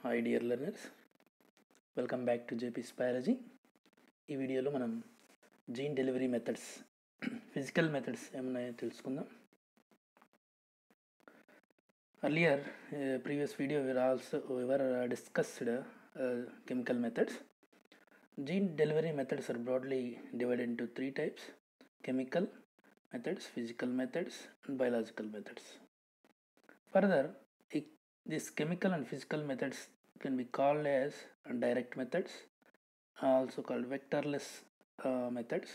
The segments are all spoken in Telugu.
Hi dear learners welcome back to JP's biology ఈ వీడియోలో మనం gene delivery methods physical methods ఏమున్నాయో తెలుసుకుందాం earlier previous video we're also we've discussed chemical methods gene delivery methods are broadly divided into three types chemical methods, physical methods, and biological methods. Further, it, these chemical and physical methods can be called as direct methods, also called vectorless uh, methods.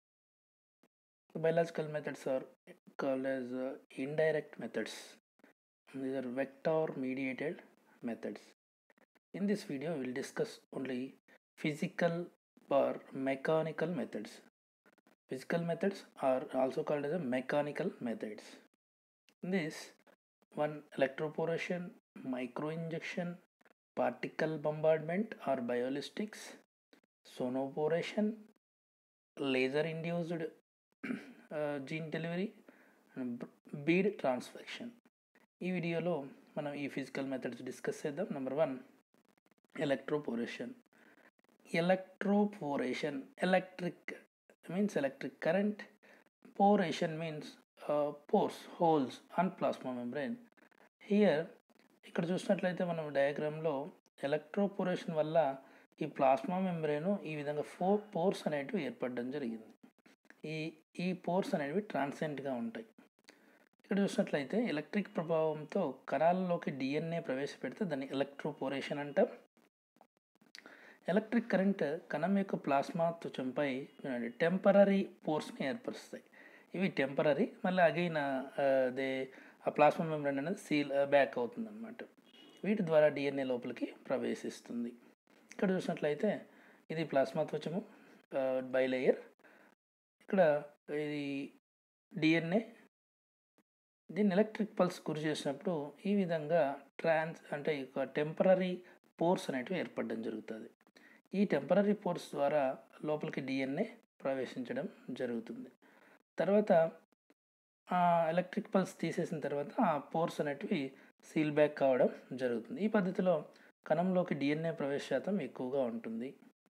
The biological methods are called as uh, indirect methods. These are vector mediated methods. In this video, we will discuss only physical or mechanical methods. Physical methods are also called as a mechanical methods. In this, one electroporation, microinjection, particle bombardment or biolistics, sonoporation, laser induced uh, gene delivery, and bead transfection. ఈ వీడియోలో మనం ఈ ఫిజికల్ మెథడ్స్ డిస్కస్ చేద్దాం number one electroporation electroporation electric means electric current poration means uh, pores holes on plasma membrane here ఇక్కడ చూసినట్లయితే మనం డయాగ్రామ్లో ఎలక్ట్రోపోరేషన్ వల్ల ఈ ప్లాస్మా మెంబ్రేను ఈ విధంగా ఫోర్ పోర్స్ అనేటివి ఏర్పడడం జరిగింది ఈ ఈ పోర్స్ అనేవి ట్రాన్సెంట్గా ఉంటాయి ఇక్కడ చూసినట్లయితే ఎలక్ట్రిక్ ప్రభావంతో కణాలలోకి డిఎన్ఏ ప్రవేశపెడితే దాన్ని ఎలక్ట్రోపోరేషన్ అంటాం ఎలక్ట్రిక్ కరెంట్ కణం యొక్క ప్లాస్మా త్వచంపై టెంపరీ పోర్స్ని ఏర్పరుస్తాయి ఇవి టెంపరీ మళ్ళీ అగైన్ అదే ఆ ప్లాస్మా మెంబ్రేన్ అనేది సీల్ బ్యాక్ అవుతుంది అనమాట వీటి ద్వారా డిఎన్ఏ లోపలికి ప్రవేశిస్తుంది ఇక్కడ చూసినట్లయితే ఇది ప్లాస్మా త్వచము బైలేయర్ ఇక్కడ ఇది డిఎన్ఏ దీన్ని ఎలక్ట్రిక్ పల్స్ గురి చేసినప్పుడు ఈ విధంగా ట్రాన్స్ అంటే టెంపరీ పోర్స్ అనేటివి ఏర్పడడం జరుగుతుంది ఈ టెంపరీ పోర్స్ ద్వారా లోపలికి డిఎన్ఏ ప్రవేశించడం జరుగుతుంది తర్వాత ఎలక్ట్రిక్ పల్స్ తీసేసిన తర్వాత ఆ పోర్స్ అనేటివి సీల్ బ్యాక్ కావడం జరుగుతుంది ఈ పద్ధతిలో కణంలోకి డిఎన్ఏ ప్రవేశ శాతం ఎక్కువగా ఉంటుంది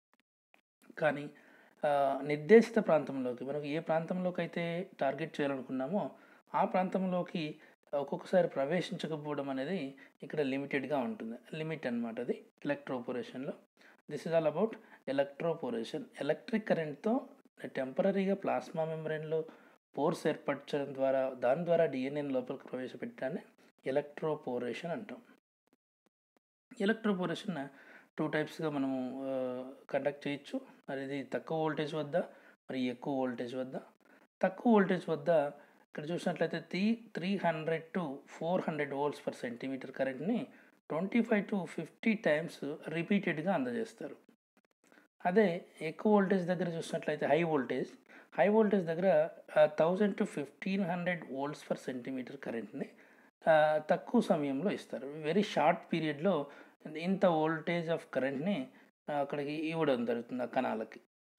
కానీ నిర్దేశిత ప్రాంతంలోకి మనకు ఏ ప్రాంతంలోకి అయితే టార్గెట్ చేయాలనుకున్నామో ఆ ప్రాంతంలోకి ఒక్కొక్కసారి ప్రవేశించకపోవడం అనేది ఇక్కడ లిమిటెడ్గా ఉంటుంది లిమిట్ అనమాట అది ఎలక్ట్రోపోరేషన్లో this is all about electroporation electric కరెంట్తో టెంపరీగా ప్లాస్మా మెంబ్రెయిన్లో పోర్స్ ఏర్పరచడం ద్వారా దాని ద్వారా డిఎన్ఏని లోపలికి ప్రవేశపెట్టడాన్ని ఎలక్ట్రోపోరేషన్ అంటాం ఎలక్ట్రోపోరేషన్ టూ టైప్స్గా మనము కండక్ట్ చేయొచ్చు మరి ఇది తక్కువ వోల్టేజ్ వద్ద మరి ఎక్కువ వోల్టేజ్ వద్ద తక్కువ వోల్టేజ్ వద్ద ఇక్కడ చూసినట్లయితే three three hundred to four hundred volts per centimetre కరెంట్ని twenty five to fifty times రిపీటెడ్గా అందజేస్తారు అదే ఎక్కువ వోల్టేజ్ దగ్గర చూసినట్లయితే హై వోల్టేజ్ హై వోల్టేజ్ దగ్గర thousand to fifteen hundred volts per centimetre కరెంట్ని తక్కువ సమయంలో ఇస్తారు వెరీ షార్ట్ పీరియడ్లో ఇంత వోల్టేజ్ ఆఫ్ కరెంట్ని అక్కడికి ఇవ్వడం జరుగుతుంది ఆ కణాలకి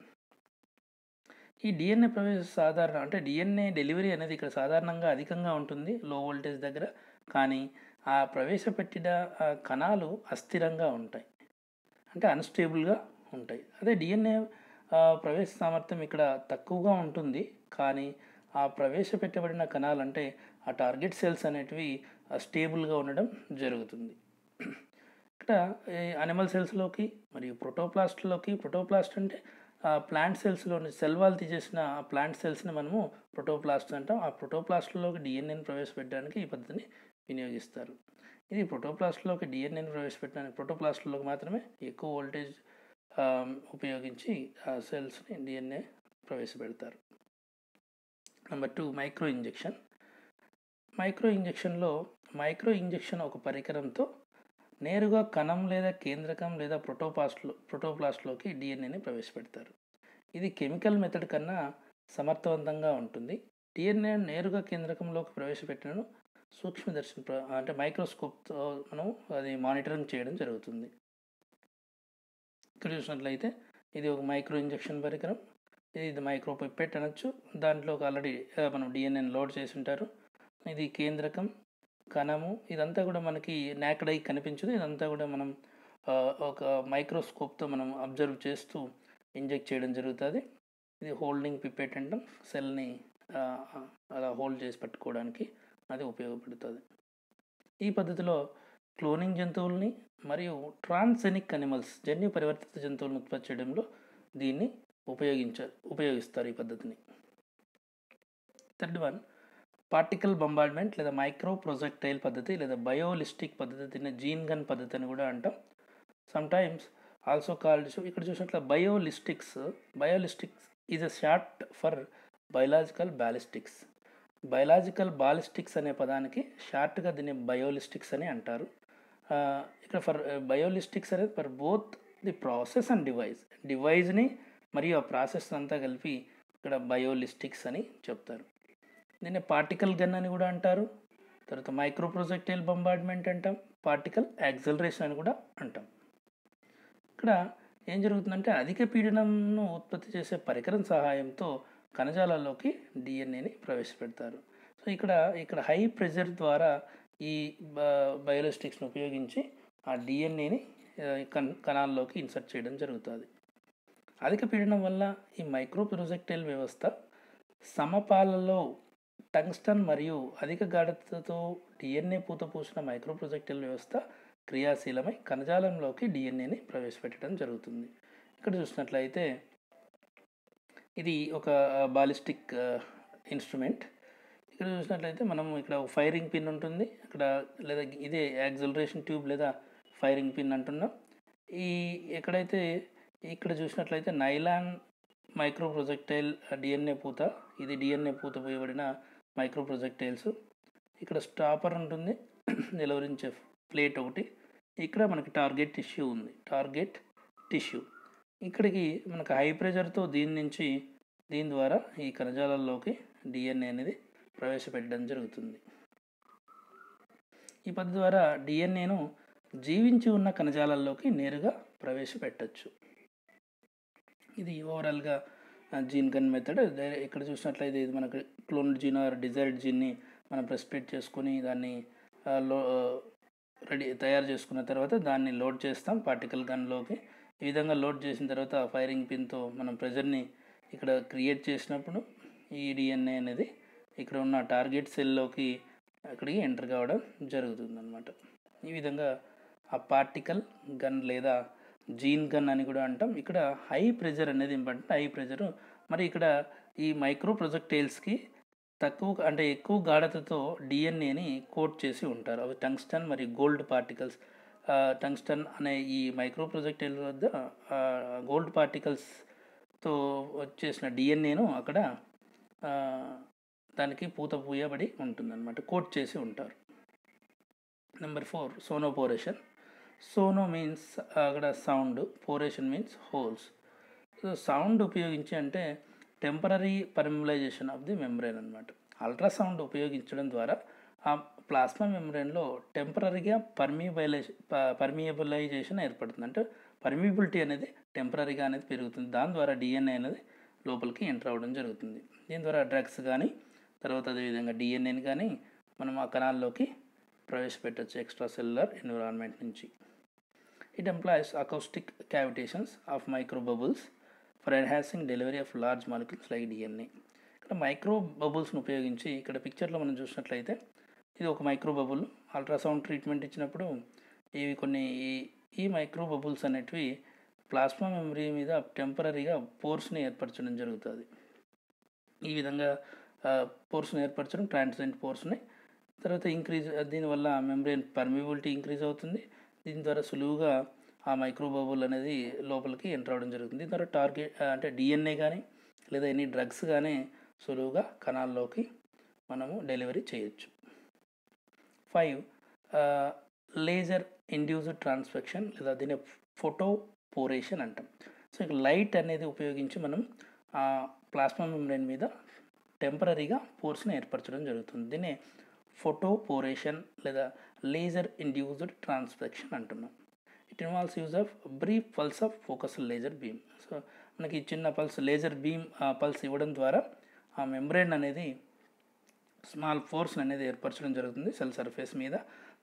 ఈ డిఎన్ఏ ప్రవేశ సాధారణ అంటే డిఎన్ఏ డెలివరీ అనేది ఇక్కడ సాధారణంగా అధికంగా ఉంటుంది లో వోల్టేజ్ దగ్గర కానీ ఆ ప్రవేశపెట్టిన కణాలు అస్థిరంగా ఉంటాయి అంటే అన్స్టేబుల్గా ఉంటాయి అదే డిఎన్ఏ ప్రవేశ సామర్థ్యం ఇక్కడ తక్కువగా ఉంటుంది కానీ ఆ ప్రవేశపెట్టబడిన కణాలు అంటే ఆ టార్గెట్ సెల్స్ అనేటివి స్టేబుల్గా ఉండడం జరుగుతుంది ఇక్కడ అనిమల్ సెల్స్లోకి మరియు ప్రోటోప్లాస్ట్లోకి ప్రోటోప్లాస్ట్ అంటే ప్లాంట్ సెల్స్లోని సెల్ వాల్ తీసేసిన ప్లాంట్ సెల్స్ని మనము ప్రోటోప్లాస్ట్ అంటాం ఆ ప్రోటోప్లాస్ట్లోకి డిఎన్ఏని ప్రవేశపెట్టడానికి ఈ పద్ధతిని వినియోగిస్తారు ఇది ప్రోటోప్లాస్ట్లోకి డిఎన్ఏని ప్రవేశపెట్టడానికి ప్రోటోప్లాస్ట్లోకి మాత్రమే ఎక్కువ వోల్టేజ్ ఉపయోగించి ఆ సెల్స్ని డిఎన్ఏ ప్రవేశపెడతారు number two micro injection micro ఇంజెక్షన్లో మైక్రో ఇంజెక్షన్ ఒక పరికరంతో నేరుగా కణం లేదా కేంద్రకం లేదా ప్రోటోప్లాస్ట్లో ప్రోటోప్లాస్ట్లోకి డిఎన్ఏని ప్రవేశపెడతారు ఇది కెమికల్ మెథడ్ కన్నా సమర్థవంతంగా ఉంటుంది డిఎన్ఏ నేరుగా కేంద్రకంలోకి ప్రవేశపెట్టినను సూక్ష్మదర్శన అంటే మైక్రోస్కోప్తో మనం అది మానిటరింగ్ చేయడం జరుగుతుంది ఇక్కడ చూసినట్లయితే ఇది ఒక మైక్రో ఇంజెక్షన్ పరికరం ఇది మైక్రో పిప్పెట్ అనొచ్చు దాంట్లో ఆల్రెడీ మనం డిఎన్ఏని లోడ్ చేసి ఉంటారు ఇది కేంద్రకం కణము ఇదంతా కూడా మనకి నాకడై కనిపించదు ఇదంతా కూడా మనం ఆ, ఒక మైక్రోస్కోప్తో మనం అబ్జర్వ్ చేస్తూ ఇంజెక్ట్ చేయడం జరుగుతుంది ఇది హోల్డింగ్ పిపెట్ అంటాం సెల్ని ఆ, అలా హోల్డ్ చేసి పట్టుకోవడానికి అది ఉపయోగపడుతుంది ఈ పద్ధతిలో క్లోనింగ్ జంతువుల్ని మరియు ట్రాన్సెనిక్ అనిమల్స్ జన్యు పరివర్తిత జంతువులను ఉత్పత్తి చేయడంలో దీన్ని ఉపయోగించారు ఉపయోగిస్తారు ఈ పద్ధతిని థర్డ్ వన్ పార్టికల్ బంబార్డ్మెంట్ లేదా మైక్రో ప్రొజెక్టైల్ పద్ధతి లేదా బయోలిస్టిక్ పద్ధతి దీన్ని జీన్ గన్ పద్ధతి అని కూడా అంటాం సమ్ టైమ్స్ ఆల్సో కాల్డ్ ఇక్కడ చూసినట్లు biolistics biolistics is a short for biological ballistics biological ballistics అనే పదానికి షార్ట్గా దీన్ని బయోలిస్టిక్స్ అని అంటారు ఆ, ఇక్కడ ఫర్ బయోలిస్టిక్స్ అనేది for both the process and device డివైజ్ని మరియు ఆ ప్రాసెస్ అంతా కలిపి ఇక్కడ బయోలిస్టిక్స్ అని చెప్తారు దీన్ని పార్టికల్ గన్ అని కూడా అంటారు తర్వాత మైక్రో ప్రొజెక్టైల్ బంబార్డ్మెంట్ అంటాం పార్టికల్ యాక్సలరేషన్ అని కూడా అంటాం ఇక్కడ ఏం జరుగుతుందంటే అధిక పీడనంను ఉత్పత్తి చేసే పరికరం సహాయంతో కణజాలాల్లోకి డిఎన్ఏని ప్రవేశపెడతారు సో ఇక్కడ ఇక్కడ హై ప్రెషర్ ద్వారా ఈ బయోలిస్టిక్స్ని ఉపయోగించి ఆ డిఎన్ఏని కణ కణాల్లోకి ఇన్సర్ట్ చేయడం జరుగుతుంది అధిక పీడనం వల్ల ఈ మైక్రో ప్రొజెక్టైల్ వ్యవస్థ సమపాలలో టంగ్స్టన్ మరియు అధిక గాఢతతో డిఎన్ఏ పూత పూసిన మైక్రో ప్రొజెక్టైల్ వ్యవస్థ క్రియాశీలమై కణజాలంలోకి డిఎన్ఏని ప్రవేశపెట్టడం జరుగుతుంది ఇక్కడ చూసినట్లయితే ఇది ఒక బాలిస్టిక్ ఇన్స్ట్రుమెంట్ ఇక్కడ చూసినట్లయితే మనం ఇక్కడ ఫైరింగ్ పిన్ ఉంటుంది ఇక్కడ లేదా ఇదే యాక్సలరేషన్ ట్యూబ్ లేదా ఫైరింగ్ పిన్ అంటున్నాం ఈ ఎక్కడైతే ఇక్కడ చూసినట్లయితే నైలాన్ మైక్రో ప్రొజెక్టైల్ డిఎన్ఏ పూత ఇది డిఎన్ఏ పూత పోయబడిన మైక్రో ప్రొజెక్టైల్స్ ఇక్కడ స్టాపర్ ఉంటుంది నిలవరించే ప్లేట్ ఒకటి ఇక్కడ మనకి టార్గెట్ టిష్యూ ఉంది టార్గెట్ టిష్యూ ఇక్కడికి మనకు హై ప్రెషర్తో దీని నుంచి దీని ద్వారా ఈ కణజాలాల్లోకి డిఎన్ఏ అనేది ప్రవేశపెట్టడం జరుగుతుంది ఈ పద్ధతి ద్వారా డిఎన్ఏను జీవించి ఉన్న కణజాలాల్లోకి నేరుగా ప్రవేశపెట్టచ్చు ఇది ఓవరాల్గా జీన్ గన్ మెథడ్ ఇక్కడ చూసినట్లయితే ఇది మనకు క్లోన్డ్ జీన్ ఆర్ డిజైర్డ్ జీన్ని మనం ప్రెస్పెక్ట్ చేసుకుని దాన్ని ఆ, లో రెడీ తయారు చేసుకున్న తర్వాత దాన్ని లోడ్ చేస్తాం పార్టికల్ గన్లోకి ఈ విధంగా లోడ్ చేసిన తర్వాత ఫైరింగ్ పిన్తో మనం ప్రెజర్ని ఇక్కడ క్రియేట్ చేసినప్పుడు ఈ డిఎన్ఏ అనేది ఇక్కడ ఉన్న టార్గెట్ సెల్లోకి అక్కడికి ఎంటర్ కావడం జరుగుతుంది ఈ విధంగా ఆ పార్టికల్ గన్ లేదా జీన్ గన్ అని కూడా అంటాం ఇక్కడ హై ప్రెజర్ అనేది ఇంపార్టెంట్ హై ప్రెజర్ మరి ఇక్కడ ఈ మైక్రో ప్రొజెక్టైల్స్కి తక్కువ అంటే ఎక్కువ గాఢతతో డిఎన్ఏని కోట్ చేసి ఉంటారు అవి టంగ్స్టన్ మరియు గోల్డ్ పార్టికల్స్ టంగ్స్టన్ అనే ఈ మైక్రో ప్రొజెక్టైల్ వద్ద గోల్డ్ పార్టికల్స్తో వచ్చేసిన డిఎన్ఏను అక్కడ ఆ, దానికి పూత పూయబడి ఉంటుందన్నమాట కోట్ చేసి ఉంటారు number four sonoporation sono means అక్కడ sound poration means holes so sound ఉపయోగించి అంటే temporary permeabilization of the membrane అనమాట అల్ట్రాసౌండ్ ఉపయోగించడం ద్వారా ఆ ప్లాస్మా మెమ్బ్రెయిన్లో టెంపరీగా పర్మిబైలైజేషన్ పర్మియబులైజేషన్ ఏర్పడుతుంది అంటే పర్మిబిలిటీ అనేది టెంపరీగా అనేది పెరుగుతుంది దాని ద్వారా డిఎన్ఏ అనేది లోపలికి ఎంటర్ అవ్వడం జరుగుతుంది దీని ద్వారా డ్రగ్స్ కానీ తర్వాత అదేవిధంగా డిఎన్ఏని కానీ మనం ఆ కణాల్లోకి ప్రవేశపెట్టచ్చు ఎక్స్ట్రా సెల్యులర్ ఎన్విరాన్మెంట్ నుంచి it employs acoustic cavitations of micro bubbles for enhancing delivery of large molecules like DNA ఇక్కడ మైక్రో బబుల్స్ను ఉపయోగించి ఇక్కడ పిక్చర్లో మనం చూసినట్లయితే ఇది ఒక మైక్రో బబుల్ అల్ట్రాసౌండ్ ట్రీట్మెంట్ ఇచ్చినప్పుడు ఇవి కొన్ని ఈ ఈ మైక్రో బబుల్స్ అనేటివి ప్లాస్మా మెమరీ మీద టెంపరీగా పోర్స్ని ఏర్పరచడం జరుగుతుంది ఈ విధంగా పోర్స్ని ఏర్పరచడం ట్రాన్స్జెంట్ పోర్స్ని తర్వాత ఇంక్రీజ్ దీనివల్ల మెంబ్రెయిన్ పర్మిబిలిటీ ఇంక్రీజ్ అవుతుంది దీని ద్వారా సులువుగా ఆ మైక్రోబబుల్ అనేది లోపలికి ఎంటర్ అవ్వడం జరుగుతుంది దీని ద్వారా టార్గెట్ అంటే డిఎన్ఏ కానీ లేదా ఎనీ డ్రగ్స్ కానీ సులువుగా కణాల్లోకి మనము డెలివరీ చేయొచ్చు ఫైవ్ లేజర్ ఇండ్యూస్డ్ ట్రాన్స్ఫెక్షన్ లేదా దీన్ని ఫోటో పోరేషన్ అంటాం సో ఇక లైట్ అనేది ఉపయోగించి మనం ఆ ప్లాస్మా మెంబ్రెయిన్ మీద టెంపరీగా పోర్స్ని ఏర్పరచడం జరుగుతుంది దీన్ని ఫోటో పోరేషన్ లేదా లేజర్ ఇండ్యూస్డ్ ట్రాన్స్ఫెక్షన్ అంటున్నాం it involves use of brief pulse of focus laser beam so మనకి చిన్న పల్స్ లేజర్ బీమ్ పల్స్ ఇవ్వడం ద్వారా ఆ మెంబ్రెయిన్ అనేది స్మాల్ ఫోర్స్ అనేది ఏర్పరచడం జరుగుతుంది సెల్ సర్ఫేస్ మీద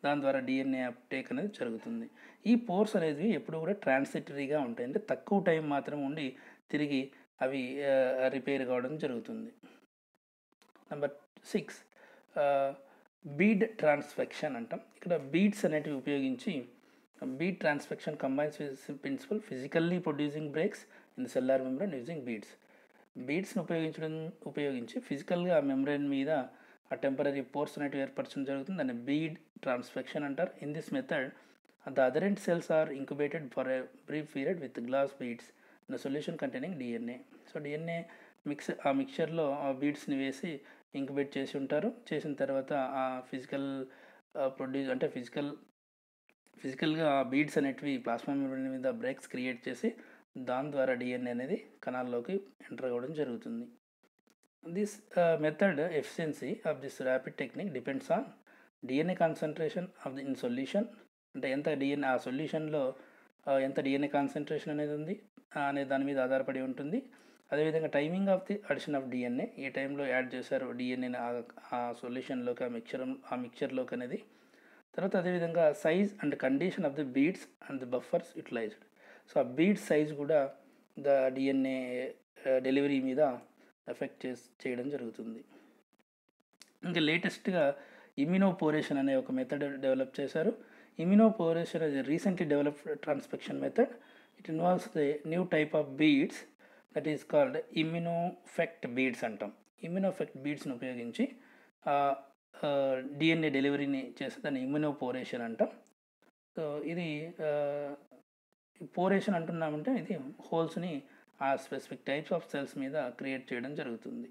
దాని ద్వారా డిఎన్ఏ అప్టేక్ అనేది జరుగుతుంది ఈ పోర్స్ అనేది ఎప్పుడు కూడా ట్రాన్సిటరీగా ఉంటాయి అంటే తక్కువ టైం మాత్రం ఉండి తిరిగి అవి రిపేర్ కావడం జరుగుతుంది నెంబర్ సిక్స్ బీడ్ ట్రాన్స్ఫెక్షన్ అంటాం ఇక్కడ బీడ్స్ అనేటివి ఉపయోగించి bead transfection combines principle physically producing breaks in cellular membrane using beads బీడ్స్ని ఉపయోగించడం ఉపయోగించి ఫిజికల్గా ఆ మెంబ్రెయిన్ మీద ఆ టెంపరీ పోర్స్ అనేటివి ఏర్పరచడం జరుగుతుంది దాన్ని బీడ్ ట్రాన్స్ఫెక్షన్ అంటారు in this method the other end cells are incubated for a brief period with glass beads in solution containing DNA so DNA mix ఆ మిక్చర్లో ఆ బీడ్స్ని వేసి ఇంక్యుబేట్ చేసి ఉంటారు చేసిన తర్వాత ఆ ఫిజికల్ ప్రొడ్యూస్ అంటే ఫిజికల్ ఫిజికల్గా ఆ బీడ్స్ అనేటివి ప్లాస్మా మెంబ్రేన్ మీద బ్రేక్స్ క్రియేట్ చేసి దాని ద్వారా డిఎన్ఏ అనేది కణాల్లోకి ఎంటర్ అవ్వడం జరుగుతుంది this method efficiency of this rapid technique depends on DNA concentration of the in solution అంటే ఎంత డిఎన్ఏ ఆ సొల్యూషన్లో ఎంత డిఎన్ఏ కాన్సన్ట్రేషన్ అనేది ఉంది అనే దాని మీద ఆధారపడి ఉంటుంది అదేవిధంగా timing of the addition of DNA ఏ టైంలో యాడ్ చేశారు డిఎన్ఏని ఆ సొల్యూషన్లోకి ఆ మిక్చర్ ఆ మిక్చర్లోకి అనేది తర్వాత అదేవిధంగా size and condition of the beads and the buffers utilized so ఆ బీడ్స్ సైజ్ కూడా ద డిఎన్ఏ డెలివరీ మీద ఎఫెక్ట్ చేసి చేయడం జరుగుతుంది ఇంకా లేటెస్ట్గా ఇమ్యూనోపోరేషన్ అనే ఒక మెథడ్ డెవలప్ చేశారు immunoporation is recently developed transfection method it involves the new type of beads that is called immunofect beads అంటాం ఇమ్యూనోఫెక్ట్ బీడ్స్ని ఉపయోగించి డిఎన్ఏ డెలివరీని చేస్తే దాన్ని ఇమ్యూనోపోరేషన్ అంటాం సో ఇది పోరేషన్ అంటున్నామంటే ఇది హోల్స్ని ఆ స్పెసిఫిక్ టైప్స్ ఆఫ్ సెల్స్ మీద క్రియేట్ చేయడం జరుగుతుంది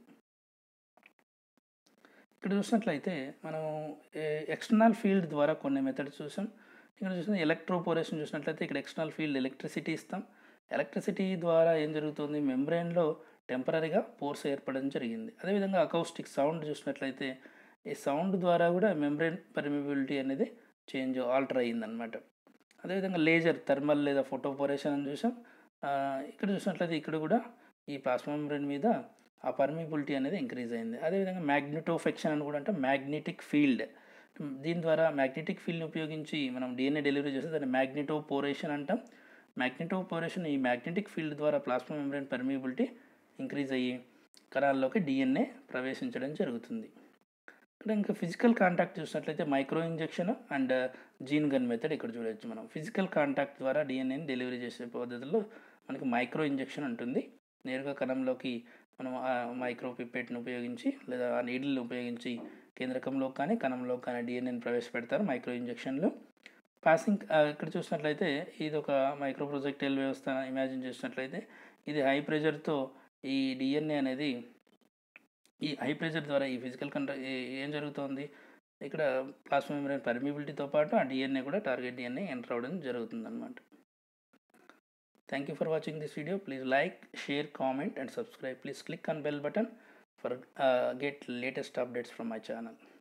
ఇక్కడ చూసినట్లయితే మనం ఎక్స్టర్నల్ ఫీల్డ్ ద్వారా కొన్ని మెథడ్స్ చూసాం ఇక్కడ చూసిన ఎలక్ట్రోపోరేషన్ చూసినట్లయితే ఇక్కడ ఎక్స్టర్నల్ ఫీల్డ్ ఎలక్ట్రిసిటీ ఇస్తాం ఎలక్ట్రిసిటీ ద్వారా ఏం జరుగుతుంది మెంబ్రెయిన్లో టెంపరీగా పోర్స్ ఏర్పడడం జరిగింది అదేవిధంగా అకౌస్టిక్ సౌండ్ చూసినట్లయితే ఈ సౌండ్ ద్వారా కూడా మెంబ్రెయిన్ పర్మిబిలిటీ అనేది చేంజ్ ఆల్టర్ అయ్యిందనమాట అదేవిధంగా లేజర్ థర్మల్ లేదా ఫోటోపోరేషన్ అని చూసాం ఇక్కడ చూసినట్లయితే ఇక్కడ కూడా ఈ ప్లాస్మా మెంబ్రెయిన్ మీద ఆ పర్మిబిలిటీ అనేది ఇంక్రీజ్ అయింది అదేవిధంగా మ్యాగ్నెటోఫెక్షన్ అని కూడా అంటే మ్యాగ్నెటిక్ ఫీల్డ్ దీని ద్వారా మ్యాగ్నెటిక్ ఫీల్డ్ని ఉపయోగించి మనం డిఎన్ఏ డెలివరీ చేస్తే దాన్ని మ్యాగ్నెటోపోరేషన్ అంటాం మ్యాగ్నెటోపోరేషన్ ఈ మ్యాగ్నెటిక్ ఫీల్డ్ ద్వారా ప్లాస్మా మెంబ్రెయిన్ పర్మిబిలిటీ ఇంక్రీజ్ అయ్యి కణాల్లోకి డిఎన్ఏ ప్రవేశించడం జరుగుతుంది ఇక్కడ ఇంకా ఫిజికల్ కాంటాక్ట్ చూసినట్లయితే micro injection and gene gun method ఇక్కడ చూడవచ్చు మనం ఫిజికల్ కాంటాక్ట్ ద్వారా డిఎన్ఏని డెలివరీ చేసే పద్ధతిలో మనకి మైక్రో ఇంజెక్షన్ ఉంటుంది నేరుగా కణంలోకి మనం ఆ మైక్రో పిప్పెట్ని ఉపయోగించి లేదా ఆ నీడిల్ని ఉపయోగించి కేంద్రకంలో కానీ కణంలో కానీ డిఎన్ఏని ప్రవేశపెడతారు మైక్రో ఇంజెక్షన్లు పాసింగ్ ఇక్కడ చూసినట్లయితే ఇది ఒక మైక్రో ప్రొజెక్టైల్ వ్యవస్థ ఇమాజిన్ చేసినట్లయితే ఇది హై ప్రెషర్తో ఈ డిఎన్ఏ అనేది ఈ హై ప్రెషర్ ద్వారా ఈ ఫిజికల్ కంట్రా ఏం జరుగుతోంది ఇక్కడ ప్లాస్మా మెంబ్రేన్ పర్మిబిలిటీతో పాటు ఆ డిఎన్ఏ కూడా టార్గెట్ డిఎన్ఏ ఎంటర్ అవ్వడం జరుగుతుంది అనమాట thank you for watching this video please like share comment and subscribe please click on bell button for get latest updates from my channel.